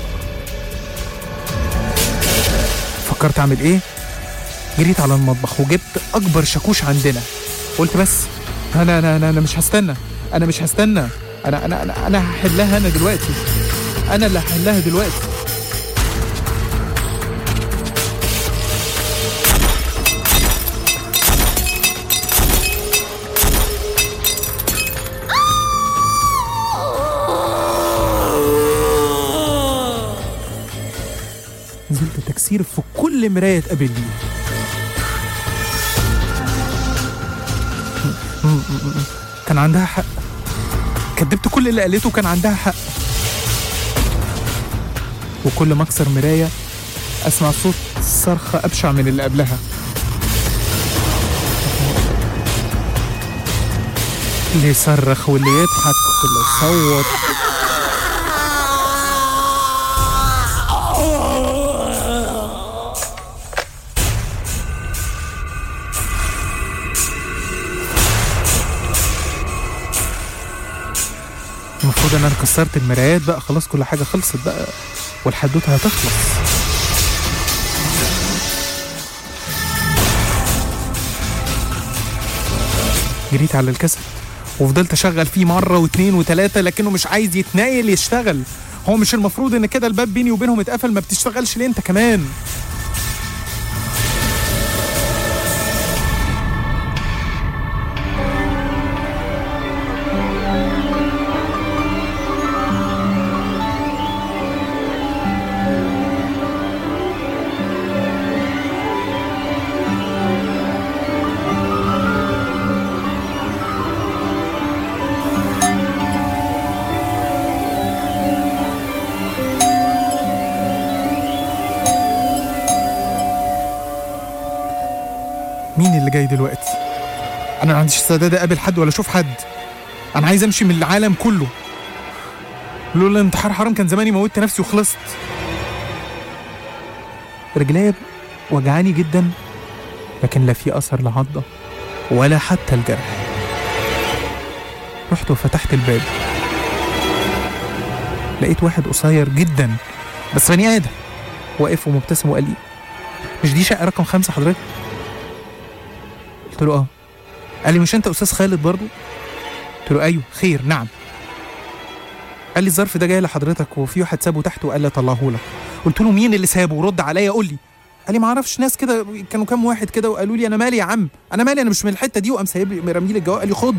فكرت اعمل ايه جريت على المطبخ وجبت اكبر شاكوش عندنا قلت بس انا انا انا, أنا مش هستنى انا مش هستنى انا انا انا, أنا هحلها انا دلوقتي انا اللي هحلها دلوقتي نزلت تكسير في كل مراية تقابلني كان عندها حق كدبت كل اللي قالته كان عندها حق وكل ما اكسر مراية اسمع صوت صرخة ابشع من اللي قبلها اللي يصرخ واللي يضحك واللي يصوت كده ان انا كسرت المرايات بقى خلاص كل حاجه خلصت بقى والحدوته هتخلص جريت على الكسل وفضلت اشغل فيه مره واثنين وثلاثه لكنه مش عايز يتنقل يشتغل هو مش المفروض ان كده الباب بيني وبينهم اتقفل ما بتشتغلش ليه انت كمان مين اللي جاي دلوقتي انا ما عنديش استعداد اقابل حد ولا اشوف حد انا عايز امشي من العالم كله لولا الانتحار حرام كان زماني موتت نفسي وخلصت رجليا وجعاني جدا لكن لا في اثر لعضه ولا حتى الجرح رحت وفتحت الباب لقيت واحد قصير جدا بس بني ادم واقف ومبتسم وقال لي مش دي شقه رقم خمسة حضرتك قلت له اه قال لي مش انت استاذ خالد برضو قلت له ايوه خير نعم قال لي الظرف ده جاي لحضرتك وفي واحد سابه تحت وقال لي اطلعه لك قلت له مين اللي سابه ورد عليا قول لي قال لي ما اعرفش ناس كده كانوا كام واحد كده وقالوا لي انا مالي يا عم انا مالي انا مش من الحته دي وقام سايب لي رمي لي الجواب قال لي خد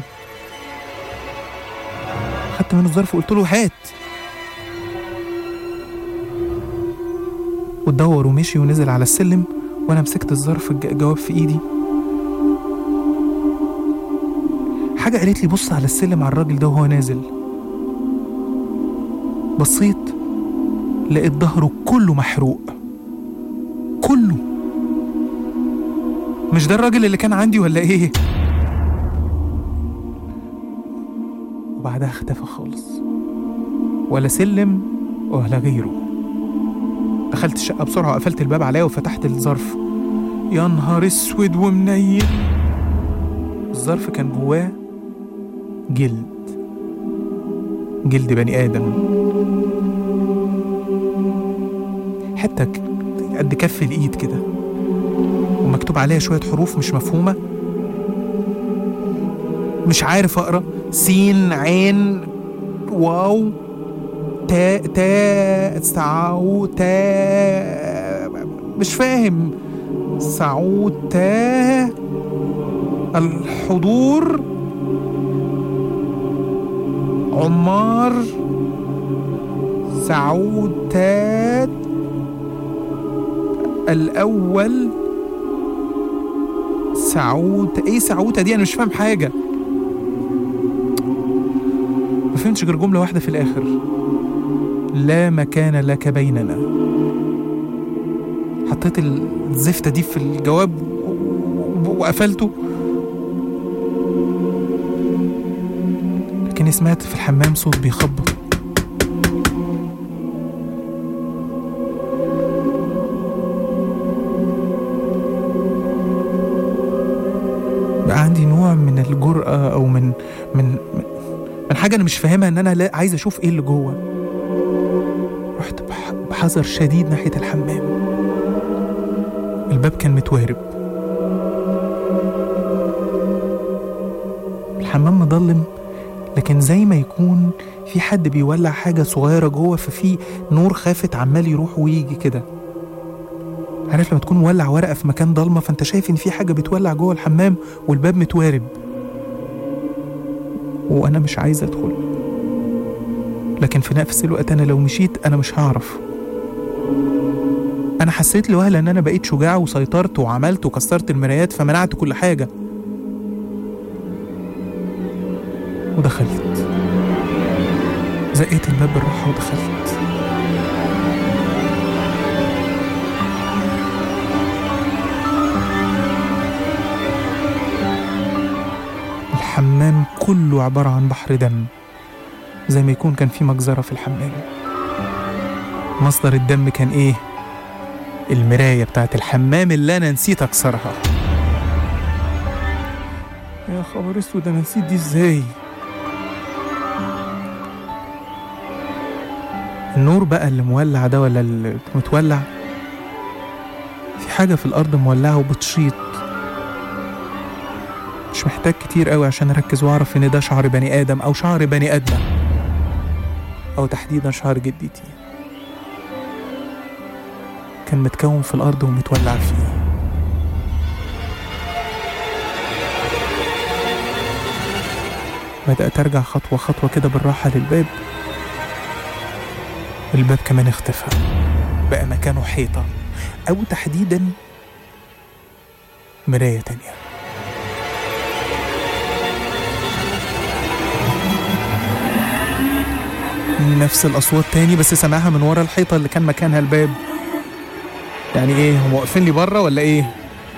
خدت منه الظرف وقلت له هات واتدور ومشي ونزل على السلم وانا مسكت الظرف الج- الجواب في ايدي حاجه قالت لي بص على السلم على الراجل ده وهو نازل بصيت لقيت ظهره كله محروق كله مش ده الراجل اللي كان عندي ولا ايه وبعدها اختفى خالص ولا سلم ولا غيره دخلت الشقة بسرعة وقفلت الباب عليا وفتحت الظرف يا نهار اسود ومنيل الظرف كان جواه جلد جلد بني آدم حتة ك- قد كف الإيد كده ومكتوب عليها شوية حروف مش مفهومة مش عارف أقرأ سين عين واو تا تا سعو تا مش فاهم سعود تا الحضور عمار سعود تات الأول سعود ايه سعودة دي انا مش فاهم حاجة ما فهمتش غير جملة واحدة في الآخر لا مكان لك بيننا حطيت الزفتة دي في الجواب و- و- وقفلته لكني سمعت في الحمام صوت بيخبط بقى عندي نوع من الجرأة أو من من من حاجة أنا مش فاهمها إن أنا لا عايز أشوف إيه اللي جوه رحت بح- بحذر شديد ناحية الحمام الباب كان متوارب الحمام مضلم لكن زي ما يكون في حد بيولع حاجة صغيرة جوه ففي نور خافت عمال يروح ويجي كده عارف لما تكون مولع ورقة في مكان ضلمة فانت شايف ان في حاجة بتولع جوه الحمام والباب متوارب وانا مش عايز ادخل لكن في نفس الوقت انا لو مشيت انا مش هعرف انا حسيت لوهلة ان انا بقيت شجاع وسيطرت وعملت وكسرت المرايات فمنعت كل حاجة ودخلت زقيت الباب بالراحة ودخلت الحمام كله عبارة عن بحر دم زي ما يكون كان في مجزرة في الحمام مصدر الدم كان ايه؟ المراية بتاعت الحمام اللي أنا نسيت أكسرها يا خبر اسود أنا نسيت دي ازاي؟ النور بقى اللي مولع ده ولا اللي متولع في حاجة في الأرض مولعة وبتشيط مش محتاج كتير قوي عشان أركز وأعرف إن ده شعر بني آدم أو شعر بني آدمة أو تحديدا شعر جدتي كان متكون في الأرض ومتولع فيه بدأت أرجع خطوة خطوة كده بالراحة للباب الباب كمان اختفى بقى مكانه حيطة أو تحديدا مراية تانية نفس الأصوات تاني بس سامعها من ورا الحيطة اللي كان مكانها الباب يعني ايه هم واقفين لي بره ولا ايه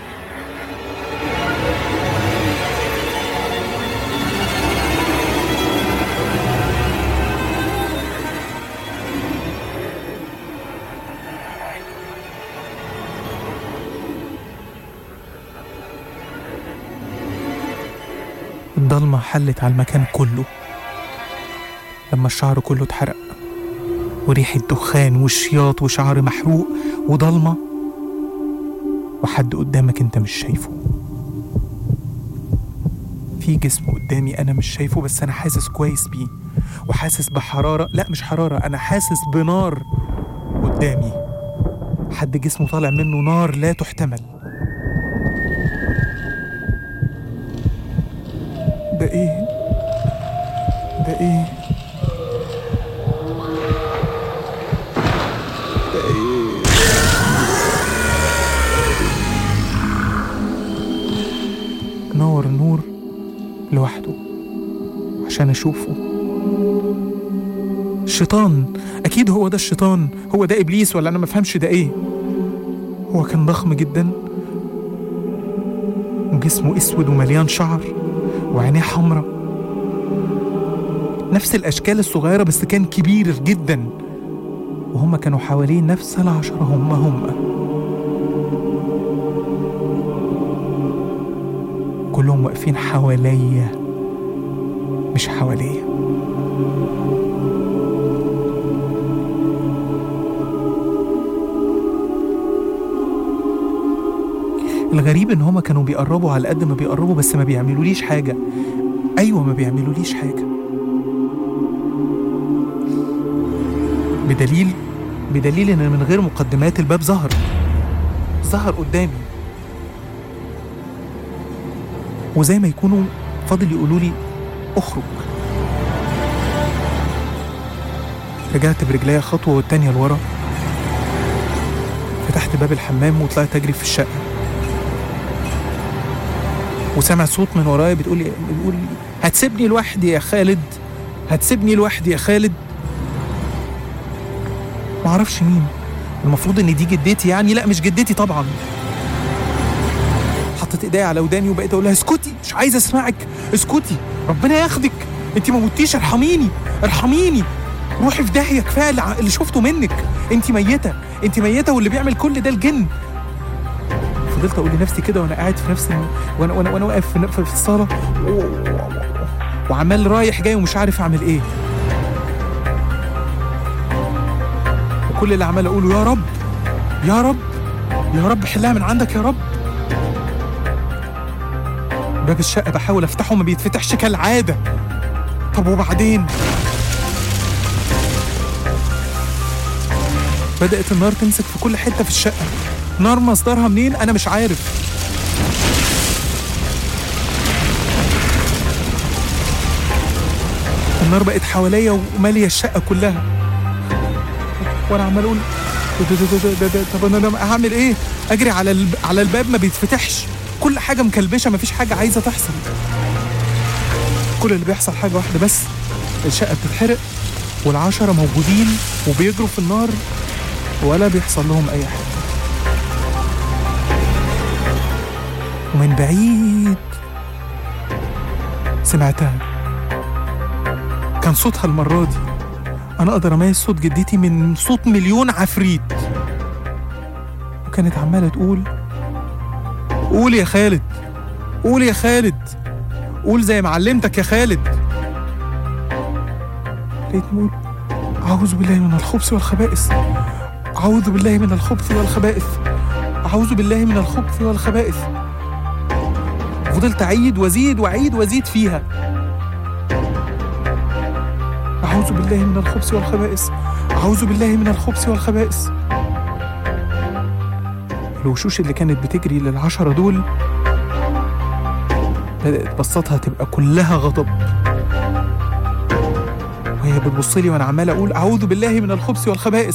الضلمة حلت على المكان كله لما الشعر كله اتحرق وريحة دخان وشياط وشعر محروق وضلمة وحد قدامك انت مش شايفه في جسم قدامي انا مش شايفه بس انا حاسس كويس بيه وحاسس بحرارة لا مش حرارة انا حاسس بنار قدامي حد جسمه طالع منه نار لا تحتمل ده ايه ده ايه ده ايه نور النور لوحده عشان اشوفه الشيطان اكيد هو ده الشيطان هو ده ابليس ولا انا ما فهمش ده ايه هو كان ضخم جدا وجسمه اسود ومليان شعر وعينيه حمرا نفس الاشكال الصغيره بس كان كبير جدا وهم كانوا حواليه نفس العشرة هم هم كلهم واقفين حواليا مش حواليا الغريب ان هما كانوا بيقربوا على قد ما بيقربوا بس ما بيعملوليش حاجة ايوه ما بيعملوليش حاجة بدليل بدليل ان من غير مقدمات الباب ظهر ظهر قدامي وزي ما يكونوا فاضل يقولوا لي اخرج رجعت برجليا خطوة والتانية لورا فتحت باب الحمام وطلعت أجري في الشقة وسامع صوت من ورايا بتقول لي بتقول لي هتسيبني لوحدي يا خالد هتسيبني لوحدي يا خالد معرفش مين المفروض ان دي جدتي يعني لا مش جدتي طبعا حطيت ايديا على وداني وبقيت اقول لها اسكتي مش عايزه اسمعك اسكتي ربنا ياخدك انت ما متيش ارحميني ارحميني روحي في داهيه كفايه اللي ع- اللي شفته منك انت ميته انت ميته واللي بيعمل كل ده الجن فضلت اقول لنفسي كده وانا قاعد في نفس ال... وانا وانا وانا واقف في, في في الصاله و... و... وعمال رايح جاي ومش عارف اعمل ايه وكل اللي عمال اقوله يا رب يا رب يا رب حلها من عندك يا رب باب الشقه بحاول افتحه ما بيتفتحش كالعاده طب وبعدين بدأت النار تمسك في كل حتة في الشقة نار مصدرها منين أنا مش عارف النار بقت حواليا ومالية الشقة كلها وأنا عمال أقول ده ده ده ده ده طب أنا أنا هعمل إيه؟ أجري على الب... على الباب ما بيتفتحش كل حاجة مكلبشة مفيش حاجة عايزة تحصل كل اللي بيحصل حاجة واحدة بس الشقة بتتحرق والعشرة موجودين وبيجروا في النار ولا بيحصل لهم أي حاجة ومن بعيد سمعتها كان صوتها المرة دي أنا أقدر أميز صوت جدتي من صوت مليون عفريت وكانت عمالة تقول قول يا خالد قول يا خالد قول زي ما علمتك يا خالد لقيت نقول أعوذ بالله من الخبث والخبائث أعوذ بالله من الخبث والخبائث أعوذ بالله من الخبث والخبائث فضلت أعيد وأزيد وأعيد وأزيد فيها أعوذ بالله من الخبث والخبائث أعوذ بالله من الخبث والخبائث الوشوش اللي كانت بتجري للعشرة دول بدأت بصتها تبقى كلها غضب وهي بتبص لي وانا عمال اقول اعوذ بالله من الخبث والخبائث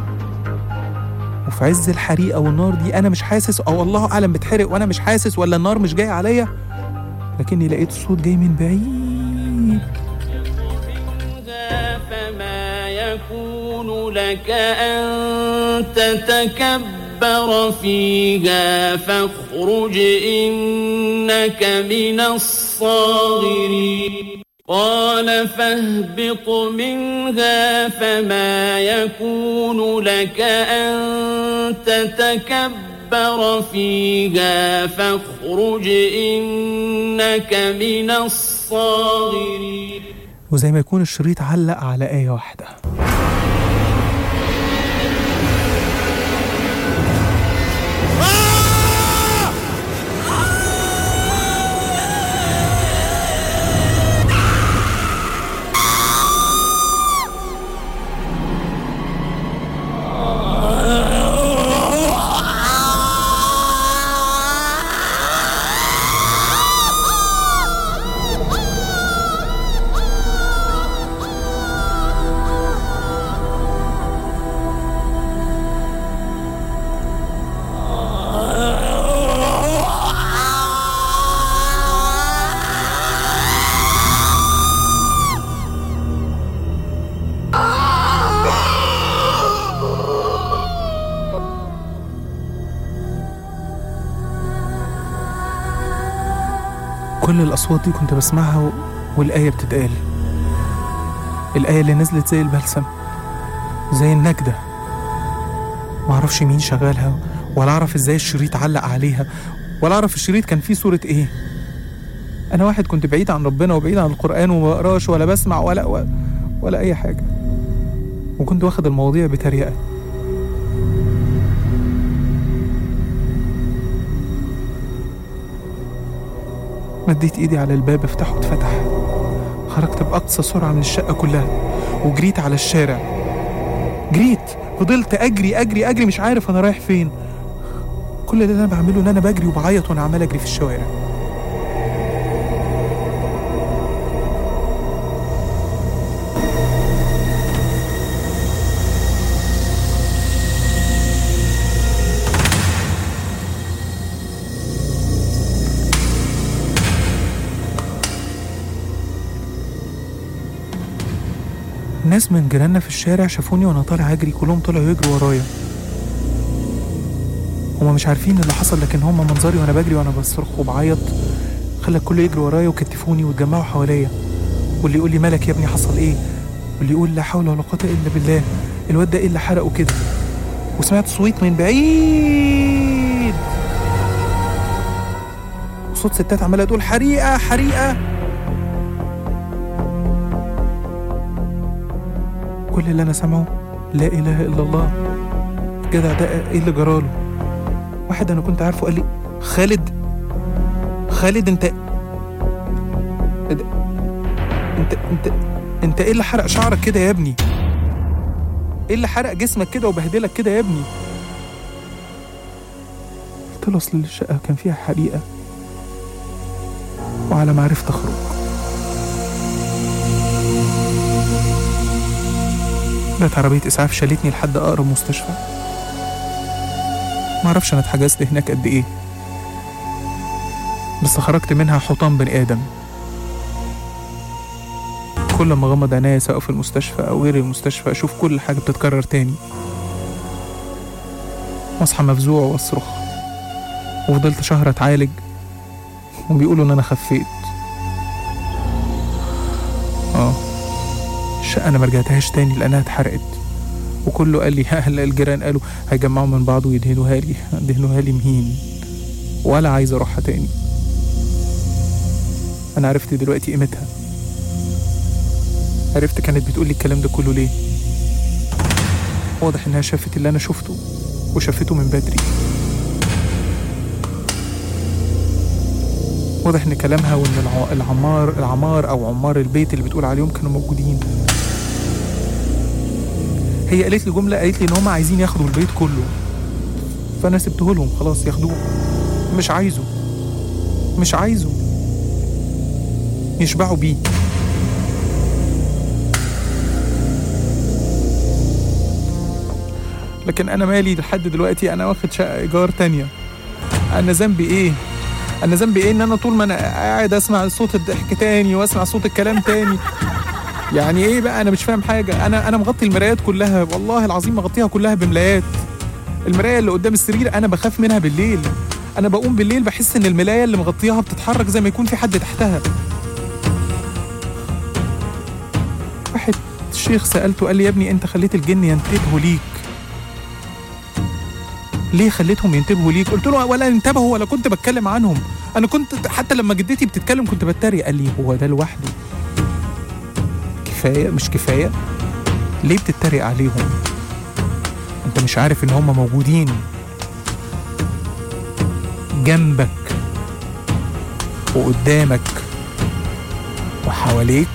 وفي عز الحريقه والنار دي انا مش حاسس او الله اعلم بتحرق وانا مش حاسس ولا النار مش جايه عليا لكني لقيت الصوت جاي من بعيد فما يكون لك أن تتكبر فيها فاخرج إنك من الصاغرين قال فاهبط منها فما يكون لك أن تتكبر فيها فاخرج إنك من الصاغرين وزي ما يكون الشريط علق على آية واحدة كل الأصوات دي كنت بسمعها و... والآية بتتقال الآية اللي نزلت زي البلسم زي النجدة معرفش مين شغالها ولا أعرف إزاي الشريط علق عليها ولا أعرف الشريط كان فيه صورة إيه أنا واحد كنت بعيد عن ربنا وبعيد عن القرآن وما بقراش ولا بسمع ولا ولا, ولا أي حاجة وكنت واخد المواضيع بتريقة مديت ايدي على الباب افتحه اتفتح خرجت بأقصى سرعة من الشقة كلها وجريت على الشارع جريت فضلت أجري أجري أجري مش عارف أنا رايح فين كل اللي أنا بعمله إن أنا بجري وبعيط وأنا عمال أجري في الشوارع ناس من جيراننا في الشارع شافوني وانا طالع اجري كلهم طلعوا يجروا ورايا هما مش عارفين اللي حصل لكن هما منظري وانا بجري وانا بصرخ وبعيط خلى الكل يجري ورايا وكتفوني واتجمعوا حواليا واللي يقول لي مالك يا ابني حصل ايه واللي يقول لا حول ولا قوه الا بالله الواد ده ايه اللي حرقه كده وسمعت صويت من بعيد صوت ستات عماله تقول حريقه حريقه كل اللي انا سامعه لا اله الا الله الجدع ده ايه اللي جراله واحد انا كنت عارفه قال لي خالد خالد انت انت انت انت, انت ايه اللي حرق شعرك كده يا ابني ايه اللي حرق جسمك كده وبهدلك كده يا ابني قلت له اصل الشقه كان فيها حريقه وعلى ما عرفت اخرج جت عربية إسعاف شالتني لحد أقرب مستشفى معرفش أنا اتحجزت هناك قد إيه بس خرجت منها حطام بني آدم كل ما غمض عينيا سواء في المستشفى أو غير المستشفى أشوف كل حاجة بتتكرر تاني وأصحى مفزوع وأصرخ وفضلت شهر أتعالج وبيقولوا إن أنا خفيت آه الشقة أنا مرجعتهاش تاني لأنها اتحرقت وكله قال لي هلا الجيران قالوا هيجمعوا من بعض ويدهنوها لي دهنوها لي مهين ولا عايز أروحها تاني أنا عرفت دلوقتي قيمتها عرفت كانت بتقولي الكلام ده كله ليه واضح انها شافت اللي انا شفته وشافته من بدري واضح ان كلامها وان الع- العمار العمار او عمار البيت اللي بتقول عليهم كانوا موجودين هي قالت لي جمله قالت لي ان هم عايزين ياخدوا البيت كله فانا سبته لهم خلاص ياخدوه مش عايزه مش عايزه يشبعوا بيه لكن انا مالي لحد دلوقتي انا واخد شقه ايجار تانية انا ذنبي ايه انا ذنبي ايه ان انا طول ما انا قاعد اسمع صوت الضحك تاني واسمع صوت الكلام تاني يعني ايه بقى انا مش فاهم حاجه انا انا مغطي المرايات كلها والله العظيم مغطيها كلها بملايات المرايه اللي قدام السرير انا بخاف منها بالليل انا بقوم بالليل بحس ان الملايه اللي مغطياها بتتحرك زي ما يكون في حد تحتها واحد شيخ سالته قال لي يا ابني انت خليت الجن ينتبهوا ليك ليه خليتهم ينتبهوا ليك قلت له ولا انتبهوا ولا كنت بتكلم عنهم انا كنت حتى لما جدتي بتتكلم كنت بتريق قال لي هو ده لوحده كفايه مش كفايه ليه بتتريق عليهم انت مش عارف ان هم موجودين جنبك وقدامك وحواليك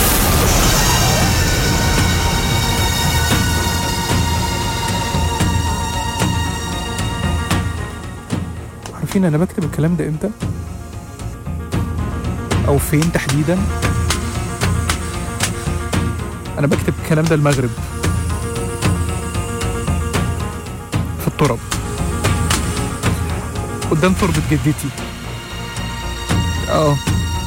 عارفين انا بكتب الكلام ده امتى او فين تحديدا انا بكتب الكلام ده المغرب في التراب قدام تربة جدتي اه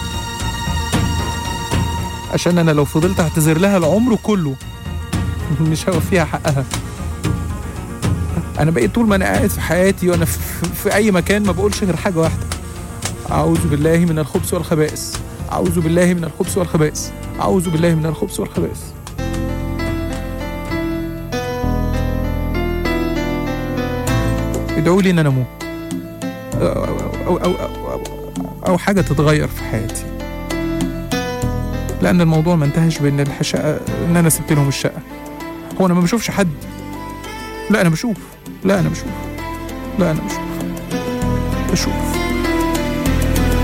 عشان انا لو فضلت اعتذر لها العمر كله مش هوفيها حقها انا بقيت طول ما انا قاعد في حياتي وانا في, في اي مكان ما بقولش غير حاجه واحده اعوذ بالله من الخبث والخبائث اعوذ بالله من الخبث والخبائث اعوذ بالله من الخبث والخبائث ادعوا لي ان انا اموت أو, أو, أو, أو, أو, أو حاجة تتغير في حياتي لأن الموضوع ما انتهش بإن الشقة إن أنا سبت لهم الشقة هو أنا ما بشوفش حد لا أنا بشوف لا أنا بشوف لا أنا بشوف بشوف